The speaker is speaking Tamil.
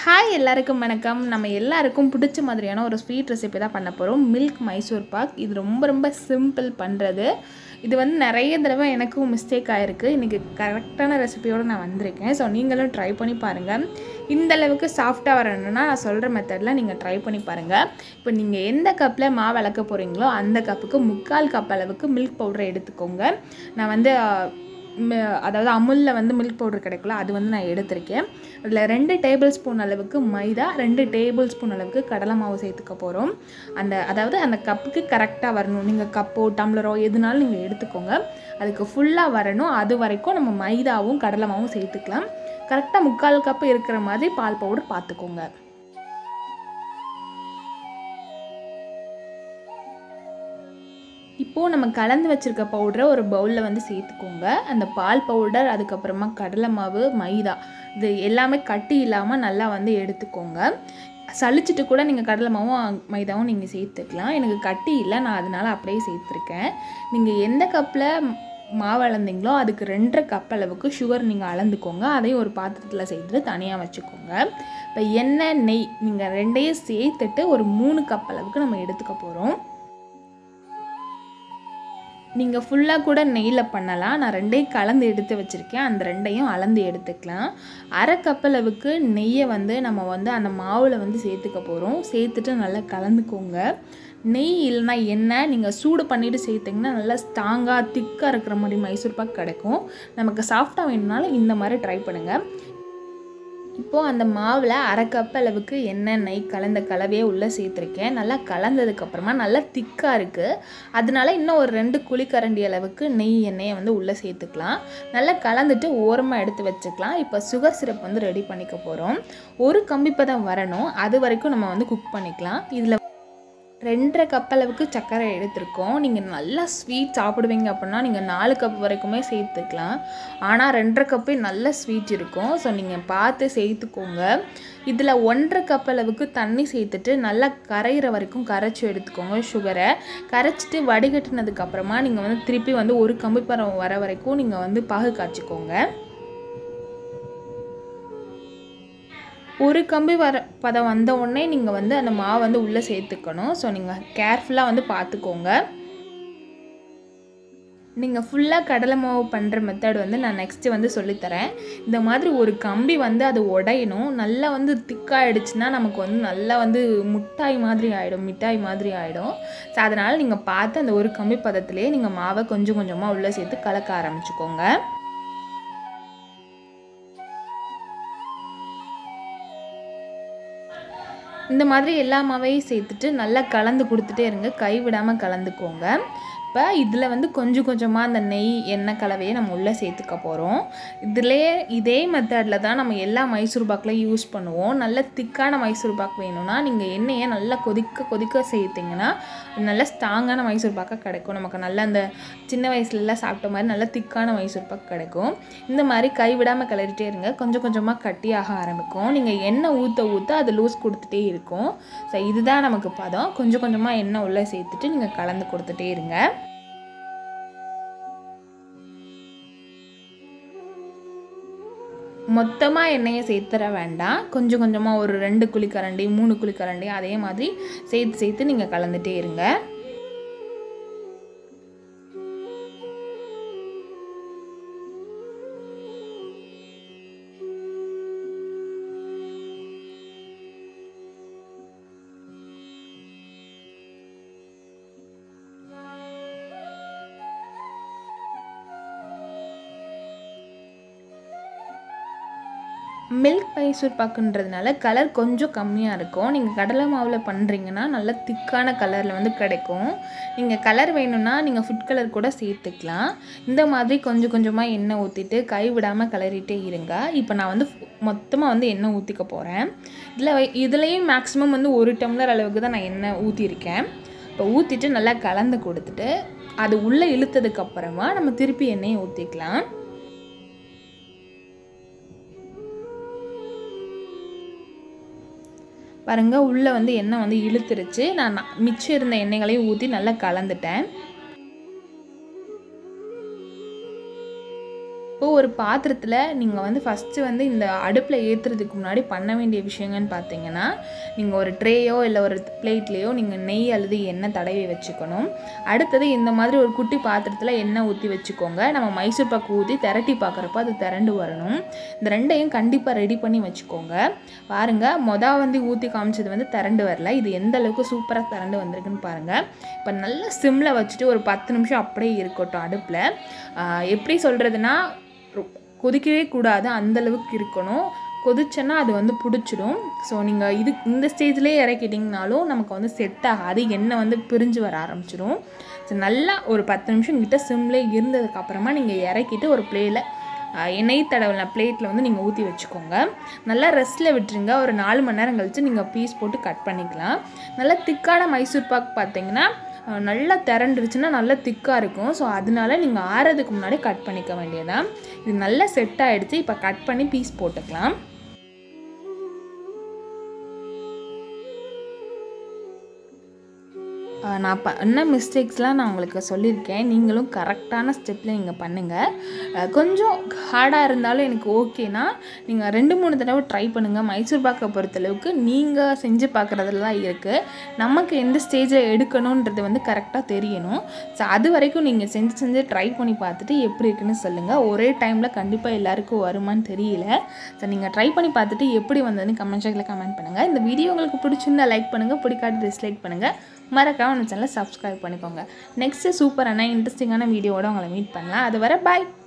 ஹாய் எல்லாருக்கும் வணக்கம் நம்ம எல்லாருக்கும் பிடிச்ச மாதிரியான ஒரு ஸ்வீட் ரெசிபி தான் பண்ண போகிறோம் மில்க் மைசூர் பாக் இது ரொம்ப ரொம்ப சிம்பிள் பண்ணுறது இது வந்து நிறைய தடவை எனக்கும் மிஸ்டேக் ஆகிருக்கு இன்றைக்கி கரெக்டான ரெசிபியோடு நான் வந்திருக்கேன் ஸோ நீங்களும் ட்ரை பண்ணி பாருங்கள் இந்த அளவுக்கு சாஃப்டாக வரணும்னா நான் சொல்கிற மெத்தடில் நீங்கள் ட்ரை பண்ணி பாருங்கள் இப்போ நீங்கள் எந்த கப்பில் மாவு விளக்க போகிறீங்களோ அந்த கப்புக்கு முக்கால் கப் அளவுக்கு மில்க் பவுடரை எடுத்துக்கோங்க நான் வந்து ம- அதாவது அமுலில் வந்து மில்க் பவுடர் கிடைக்கும்ல அது வந்து நான் எடுத்திருக்கேன் அதில் ரெண்டு டேபிள் ஸ்பூன் அளவுக்கு மைதா ரெண்டு டேபிள் ஸ்பூன் அளவுக்கு கடலை மாவு சேர்த்துக்க போகிறோம் அந்த அதாவது அந்த கப்புக்கு கரெக்டாக வரணும் நீங்கள் கப்போ டம்ளரோ எதுனாலும் நீங்கள் எடுத்துக்கோங்க அதுக்கு ஃபுல்லாக வரணும் அது வரைக்கும் நம்ம மைதாவும் கடலை மாவும் சேர்த்துக்கலாம் கரெக்டாக முக்கால் கப்பு இருக்கிற மாதிரி பால் பவுடர் பார்த்துக்கோங்க இப்போது நம்ம கலந்து வச்சுருக்க பவுடரை ஒரு பவுலில் வந்து சேர்த்துக்கோங்க அந்த பால் பவுடர் அதுக்கப்புறமா கடலை மாவு மைதா இது எல்லாமே கட்டி இல்லாமல் நல்லா வந்து எடுத்துக்கோங்க சளிச்சிட்டு கூட நீங்கள் கடலை மாவும் மைதாவும் நீங்கள் சேர்த்துக்கலாம் எனக்கு கட்டி இல்லை நான் அதனால அப்படியே சேர்த்துருக்கேன் நீங்கள் எந்த கப்பில் மாவு அளந்தீங்களோ அதுக்கு ரெண்டரை கப் அளவுக்கு சுகர் நீங்கள் அளந்துக்கோங்க அதையும் ஒரு பாத்திரத்தில் சேர்த்துட்டு தனியாக வச்சுக்கோங்க இப்போ எண்ணெய் நெய் நீங்கள் ரெண்டையும் சேர்த்துட்டு ஒரு மூணு கப் அளவுக்கு நம்ம எடுத்துக்க போகிறோம் நீங்கள் ஃபுல்லாக கூட நெய்யில் பண்ணலாம் நான் ரெண்டையும் கலந்து எடுத்து வச்சுருக்கேன் அந்த ரெண்டையும் அளந்து எடுத்துக்கலாம் அரை கப் அளவுக்கு நெய்யை வந்து நம்ம வந்து அந்த மாவில் வந்து சேர்த்துக்க போகிறோம் சேர்த்துட்டு நல்லா கலந்துக்கோங்க நெய் இல்லைன்னா எண்ணெய் நீங்கள் சூடு பண்ணிவிட்டு சேர்த்திங்கன்னா நல்லா ஸ்ட்ராங்காக திக்காக இருக்கிற மாதிரி மைசூர் பாக் கிடைக்கும் நமக்கு சாஃப்டாக வேணும்னாலும் இந்த மாதிரி ட்ரை பண்ணுங்கள் இப்போது அந்த மாவில் அரை கப் அளவுக்கு எண்ணெய் நெய் கலந்த கலவையே உள்ளே சேர்த்துருக்கேன் நல்லா கலந்ததுக்கப்புறமா நல்லா திக்காக இருக்குது அதனால இன்னும் ஒரு ரெண்டு குழிக்கரண்டி அளவுக்கு நெய் எண்ணெயை வந்து உள்ளே சேர்த்துக்கலாம் நல்லா கலந்துட்டு ஓரமாக எடுத்து வச்சுக்கலாம் இப்போ சுகர் சிரப் வந்து ரெடி பண்ணிக்க போகிறோம் ஒரு கம்பி பதம் வரணும் அது வரைக்கும் நம்ம வந்து குக் பண்ணிக்கலாம் இதில் ரெண்டரை கப் அளவுக்கு சர்க்கரை எடுத்திருக்கோம் நீங்கள் நல்லா ஸ்வீட் சாப்பிடுவீங்க அப்படின்னா நீங்கள் நாலு கப் வரைக்குமே சேர்த்துக்கலாம் ஆனால் ரெண்டரை கப்பே நல்ல ஸ்வீட் இருக்கும் ஸோ நீங்கள் பார்த்து சேர்த்துக்கோங்க இதில் ஒன்றரை கப் அளவுக்கு தண்ணி சேர்த்துட்டு நல்லா கரையிற வரைக்கும் கரைச்சி எடுத்துக்கோங்க சுகரை கரைச்சிட்டு வடிகட்டினதுக்கப்புறமா நீங்கள் வந்து திருப்பி வந்து ஒரு கம்பி பரம் வர வரைக்கும் நீங்கள் வந்து பாகு காய்ச்சிக்கோங்க ஒரு கம்பி வர பதம் வந்த உடனே நீங்கள் வந்து அந்த மாவு வந்து உள்ளே சேர்த்துக்கணும் ஸோ நீங்கள் கேர்ஃபுல்லாக வந்து பார்த்துக்கோங்க நீங்கள் ஃபுல்லாக கடலை மாவு பண்ணுற மெத்தட் வந்து நான் நெக்ஸ்ட்டு வந்து சொல்லித்தரேன் இந்த மாதிரி ஒரு கம்பி வந்து அது உடையணும் நல்லா வந்து திக்காயிடுச்சுன்னா நமக்கு வந்து நல்லா வந்து முட்டாய் மாதிரி ஆகிடும் மிட்டாய் மாதிரி ஆகிடும் ஸோ அதனால் நீங்கள் பார்த்து அந்த ஒரு கம்பி பதத்திலே நீங்கள் மாவை கொஞ்சம் கொஞ்சமாக உள்ளே சேர்த்து கலக்க ஆரம்பிச்சுக்கோங்க இந்த மாதிரி எல்லா மாவையும் சேர்த்துட்டு நல்லா கலந்து கொடுத்துட்டே இருங்க கை விடாமல் கலந்துக்கோங்க இப்போ இதில் வந்து கொஞ்சம் கொஞ்சமாக அந்த நெய் எண்ணெய் கலவையை நம்ம உள்ளே சேர்த்துக்க போகிறோம் இதிலே இதே மெத்தடில் தான் நம்ம எல்லா மைசூர் பாக்லையும் யூஸ் பண்ணுவோம் நல்ல திக்கான மைசூர் பாக் வேணும்னா நீங்கள் எண்ணெயை நல்லா கொதிக்க கொதிக்க சேர்த்திங்கன்னா நல்ல ஸ்ட்ராங்கான மைசூர் பாக்காக கிடைக்கும் நமக்கு நல்ல அந்த சின்ன வயசுலலாம் சாப்பிட்ட மாதிரி நல்ல திக்கான மைசூர் பாக் கிடைக்கும் இந்த மாதிரி கைவிடாமல் கிளறிட்டே இருங்க கொஞ்சம் கொஞ்சமாக கட்டியாக ஆரம்பிக்கும் நீங்கள் எண்ணெய் ஊற்ற ஊற்ற அது லூஸ் கொடுத்துட்டே இருக்கும் ஸோ இதுதான் நமக்கு பதம் கொஞ்சம் கொஞ்சமாக எண்ணெய் உள்ளே சேர்த்துட்டு நீங்கள் கலந்து கொடுத்துட்டே இருங்க மொத்தமாக எண்ணெயை சேர்த்துற வேண்டாம் கொஞ்சம் கொஞ்சமாக ஒரு ரெண்டு குழிக்கரண்டி மூணு குழிக்கரண்டி அதே மாதிரி சேர்த்து சேர்த்து நீங்கள் கலந்துட்டே இருங்க மில்க் மைசூர் பாக்குன்றதுனால கலர் கொஞ்சம் கம்மியாக இருக்கும் நீங்கள் கடலை மாவில் பண்ணுறீங்கன்னா நல்ல திக்கான கலரில் வந்து கிடைக்கும் நீங்கள் கலர் வேணும்னா நீங்கள் ஃபுட் கலர் கூட சேர்த்துக்கலாம் இந்த மாதிரி கொஞ்சம் கொஞ்சமாக எண்ணெய் ஊற்றிட்டு கை விடாமல் கிளறிட்டே இருங்க இப்போ நான் வந்து மொத்தமாக வந்து எண்ணெய் ஊற்றிக்க போகிறேன் இதில் இதுலேயும் மேக்ஸிமம் வந்து ஒரு டம்ளர் அளவுக்கு தான் நான் எண்ணெய் ஊற்றிருக்கேன் இப்போ ஊற்றிட்டு நல்லா கலந்து கொடுத்துட்டு அது உள்ளே இழுத்ததுக்கப்புறமா நம்ம திருப்பி எண்ணெயை ஊற்றிக்கலாம் பாருங்கள் உள்ளே வந்து எண்ணெய் வந்து இழுத்துருச்சு நான் ந- மிச்சம் இருந்த எண்ணெய்களையும் ஊற்றி நல்லா கலந்துட்டேன் இப்போ ஒரு பாத்திரத்தில் நீங்கள் வந்து ஃபஸ்ட்டு வந்து இந்த அடுப்பில் ஏற்றுறதுக்கு முன்னாடி பண்ண வேண்டிய விஷயங்கன்னு பார்த்தீங்கன்னா நீங்கள் ஒரு ட்ரேயோ இல்லை ஒரு பிளேட்லேயோ நீங்கள் நெய் அல்லது எண்ணெய் தடவி வச்சுக்கணும் அடுத்தது இந்த மாதிரி ஒரு குட்டி பாத்திரத்தில் எண்ணெய் ஊற்றி வச்சுக்கோங்க நம்ம மைசூர் பாக்கு ஊற்றி திரட்டி பார்க்குறப்ப அது திரண்டு வரணும் இந்த ரெண்டையும் கண்டிப்பாக ரெடி பண்ணி வச்சுக்கோங்க பாருங்கள் மொதல் வந்து ஊற்றி காமிச்சது வந்து திரண்டு வரல இது எந்த அளவுக்கு சூப்பராக திரண்டு வந்திருக்குன்னு பாருங்கள் இப்போ நல்லா சிம்மில் வச்சுட்டு ஒரு பத்து நிமிஷம் அப்படியே இருக்கட்டும் அடுப்பில் எப்படி சொல்கிறதுனா கொதிக்கவே கூடாது அந்த அளவுக்கு இருக்கணும் கொதிச்சேன்னா அது வந்து பிடிச்சிடும் ஸோ நீங்கள் இது இந்த ஸ்டேஜ்லேயே இறக்கிட்டிங்கனாலும் நமக்கு வந்து செட் ஆகாது எண்ணெய் வந்து பிரிஞ்சு வர ஆரம்பிச்சிடும் ஸோ நல்லா ஒரு பத்து நிமிஷம் கிட்ட சிம்லே இருந்ததுக்கப்புறமா நீங்கள் இறக்கிட்டு ஒரு பிளேயில் எண்ணெய் தடவின பிளேட்டில் வந்து நீங்கள் ஊற்றி வச்சுக்கோங்க நல்லா ரெஸ்ட்டில் விட்டுருங்க ஒரு நாலு மணி நேரம் கழித்து நீங்கள் பீஸ் போட்டு கட் பண்ணிக்கலாம் நல்லா திக்கான மைசூர் பாக் பார்த்தீங்கன்னா அஹ், நல்லா திரண்டுருச்சுன்னா நல்லா திக்காக இருக்கும் ஸோ அதனால நீங்கள் ஆறதுக்கு முன்னாடி கட் பண்ணிக்க வேண்டியதான் இது நல்லா செட் ஆகிடுச்சு இப்போ கட் பண்ணி பீஸ் போட்டுக்கலாம் ஆஹ் நான் பண்ண மிஸ்டேக்ஸ்லாம் நான் உங்களுக்கு சொல்லியிருக்கேன் நீங்களும் கரெக்டான ஸ்டெப்பில் நீங்கள் பண்ணுங்கள் கொஞ்சம் ஹார்டாக இருந்தாலும் எனக்கு ஓகேனா நீங்கள் ரெண்டு மூணு தடவை ட்ரை பண்ணுங்கள் மைசூர் பாக்கை பொறுத்தளவுக்கு நீங்கள் செஞ்சு பார்க்குறதுல தான் இருக்குது நமக்கு எந்த ஸ்டேஜில் எடுக்கணுன்றது வந்து கரெக்டாக தெரியணும் ஸோ அது வரைக்கும் நீங்கள் செஞ்சு செஞ்சு ட்ரை பண்ணி பார்த்துட்டு எப்படி இருக்குன்னு சொல்லுங்கள் ஒரே டைமில் கண்டிப்பாக எல்லாருக்கும் வருமான்னு தெரியல ஸோ நீங்கள் ட்ரை பண்ணி பார்த்துட்டு எப்படி வந்ததுன்னு கமெண்ட் செக்ல கமெண்ட் பண்ணுங்கள் இந்த வீடியோ உங்களுக்கு பிடிச்சிருந்தா லைக் பண்ணுங்கள் பிடிக்காட்டி டிஸ்லைக் பண்ணுங்கள் மறக்காம நம்ம சேனலை சப்ஸ்கிரைப் பண்ணிக்கோங்க நெக்ஸ்ட்டு சூப்பரான இன்ட்ரெஸ்டிங்கான வீடியோவோட உங்களை மீட் பண்ணலாம் அது வரை பாய்